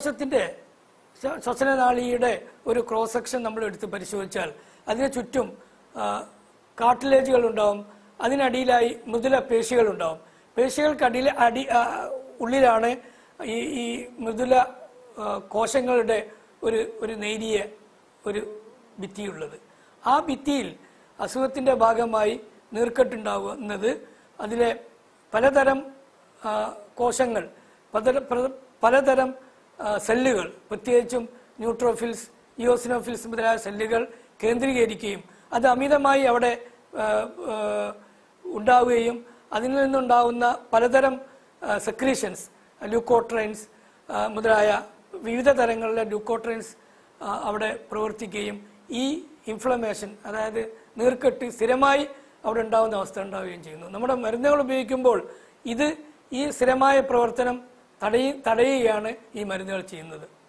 ശ്വാസത്തിന്റെ ശ്വ- ശ്വസനനാളിയുടെ ഒരു cross section നമ്മൾ എടുത്ത് പരിശോധിച്ചാൽ അതിന് ചുറ്റും കാർട്ടിലേജുകൾ ഉണ്ടാവും അതിനടിയിലായി മൃദുല പേശികൾ ഉണ്ടാവും പേശികൾക്കടിയിൽ അടി ആ, ഉള്ളിലാണ് ഈ ഈ മൃദുല ആ, കോശങ്ങളുടെ ഒരു ഒരു നേരിയ ഒരു ഭിത്തിയുള്ളത് ആ ഭിത്തിയിൽ അസുഖത്തിന്റെ ഭാഗമായി നീർക്കെട്ടുണ്ടാകുന്നത് അതിലെ പലതരം ആ, കോശങ്ങൾ പലതരം പ്ര- പലതരം ആ, സെല്ലുകൾ പ്രത്യേകിച്ചും ന്യൂട്രോഫിൽസ് ഇയോസിനോഫിൽസ് മുതലായ സെല്ലുകൾ കേന്ദ്രീകരിക്കുകയും അത് അമിതമായി അവിടെ ആ, ആ, ഉണ്ടാവുകയും അതിൽ നിന്നുണ്ടാവുന്ന പലതരം സെക്രീഷൻസ് ല്യൂക്കോട്രൈൻസ് മുതലായ വിവിധ തരങ്ങളിലെ ല്യൂക്കോട്രൈൻസ് ആ, അവിടെ പ്രവർത്തിക്കുകയും ഈ ഇൻഫ്ലമേഷൻ അതായത് നീർക്കെട്ട് സ്ഥിരമായി അവിടെ ഉണ്ടാകുന്ന അവസ്ഥ ഉണ്ടാവുകയും ചെയ്യുന്നു നമ്മുടെ മരുന്നുകൾ ഉപയോഗിക്കുമ്പോൾ ഇത് ഈ സ്ഥിരമായ പ്രവർത്തനം തടയി തടയുകയാണ് ഈ മരുന്നുകൾ ചെയ്യുന്നത്